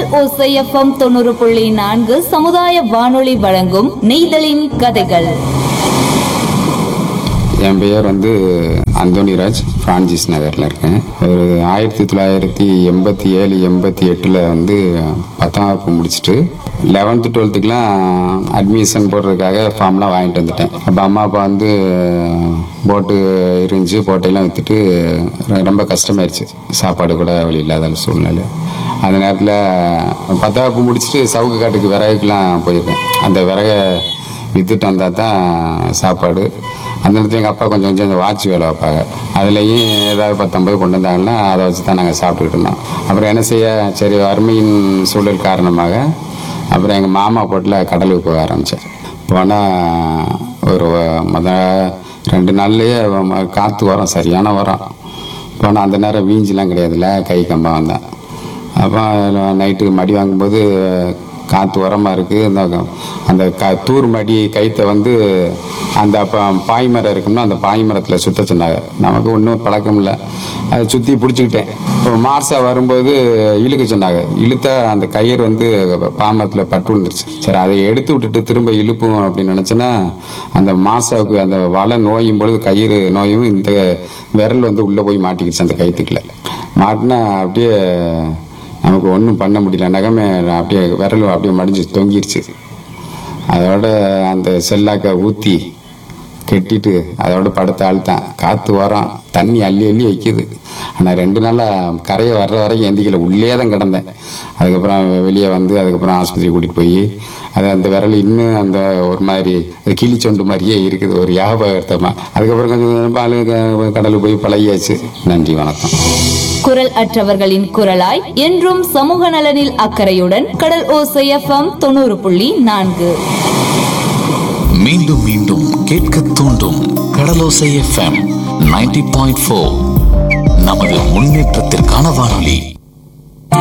ஓசை எஃப்எம் தொண்ணூறு புள்ளி நான்கு சமுதாய வானொலி வழங்கும் நெய்தலின் கதைகள் என் பெயர் வந்து அந்தோனிராஜ் பிரான்சிஸ் நகரில் இருக்கேன் ஒரு ஆயிரத்தி தொள்ளாயிரத்தி எண்பத்தி ஏழு எண்பத்தி எட்டில் வந்து பத்தாம் வகுப்பு முடிச்சுட்டு லெவன்த்து டுவெல்த்துக்கெலாம் அட்மிஷன் போடுறதுக்காக ஃபார்ம்லாம் வாங்கிட்டு வந்துட்டேன் அப்போ அம்மா அப்பா வந்து போட்டு இருந்துச்சு போட்டையெல்லாம் விற்றுட்டு ரொம்ப கஷ்டமாயிருச்சு சாப்பாடு கூட வழி இல்லாத சூழ்நிலை அந்த நேரத்தில் பத்தாம் வகுப்பு முடிச்சுட்டு சவுக்கு காட்டுக்கு விறகுக்கெலாம் போயிருக்கேன் அந்த விறகை வித்துட்டு வந்தால் தான் சாப்பாடு அந்த நேரத்தில் எங்கள் அப்பா கொஞ்சம் கொஞ்சம் இந்த வாட்ச் வேலை வைப்பாங்க அதுலேயும் ஏதாவது பத்தொம்பது கொண்டு வந்தாங்கன்னா அதை வச்சு தான் நாங்கள் சாப்பிட்டுக்கிட்டு இருந்தோம் அப்புறம் என்ன செய்ய சரி வறுமையின் சூழல் காரணமாக அப்புறம் எங்கள் மாமா போட்டில் கடலுக்கு போக ஆரம்பித்தேன் போனால் ஒரு முத ரெண்டு நாள்லேயே காற்று வரும் சரியான வரும் போனால் அந்த நேரம் வீஞ்சிலாம் கிடையாதுல்ல கை கம்பம் வந்தேன் அப்போ நைட்டு மடி வாங்கும்போது காற்று உரமாக இருக்குது இந்த அந்த க தூர் மடி கைத்தை வந்து அந்த அப்போ பாய் மரம் இருக்கும்னா அந்த பாய் மரத்தில் சுத்த சொன்னாங்க நமக்கு ஒன்றும் பழக்கம் இல்லை அதை சுற்றி பிடிச்சிக்கிட்டேன் இப்போ மார்சா வரும்போது இழுக்க சொன்னாங்க இழுத்தா அந்த கயிறு வந்து பாமரத்தில் பட்டு விழுந்துருச்சு சரி அதை எடுத்து விட்டுட்டு திரும்ப இழுப்போம் அப்படின்னு நினச்சேன்னா அந்த மாசாவுக்கு அந்த வலை நோயும் பொழுது கயிறு நோயும் இந்த விரல் வந்து உள்ளே போய் மாட்டிக்கிச்சு அந்த கயிற்றுக்குள்ள மாட்டினா அப்படியே நமக்கு ஒன்றும் பண்ண முடியல நகமே அப்படியே விரல் அப்படியே மடிஞ்சு தொங்கிருச்சு அதோட அந்த செல்லாக்க ஊற்றி கெட்டிட்டு அதோட படுத்து அழுத்தேன் காற்று வரோம் தண்ணி அள்ளி அள்ளி வைக்குது ஆனால் ரெண்டு நாளாக கரையை வர்ற வரைக்கும் எந்திக்கல உள்ளே தான் கிடந்தேன் அதுக்கப்புறம் வெளியே வந்து அதுக்கப்புறம் ஆஸ்பத்திரி கூட்டிகிட்டு போய் அது அந்த விரல் இன்னும் அந்த ஒரு மாதிரி அது கிளிச்சொண்டு மாதிரியே இருக்குது ஒரு ஞாபகத்தமாக அதுக்கப்புறம் கொஞ்சம் பால் கடலுக்கு போய் பழகியாச்சு நன்றி வணக்கம் குரல் அற்றவர்களின் குரலாய் என்றும் சமூக நலனில் அக்கறையுடன் கடல் ஓசை எஃப்எம் தொண்ணூறு புள்ளி நான்கு மீண்டும் மீண்டும் கேட்க தூண்டும் Kadalosai FM ninety point four நமது முன்னேற்றத்திற்கான வானொலி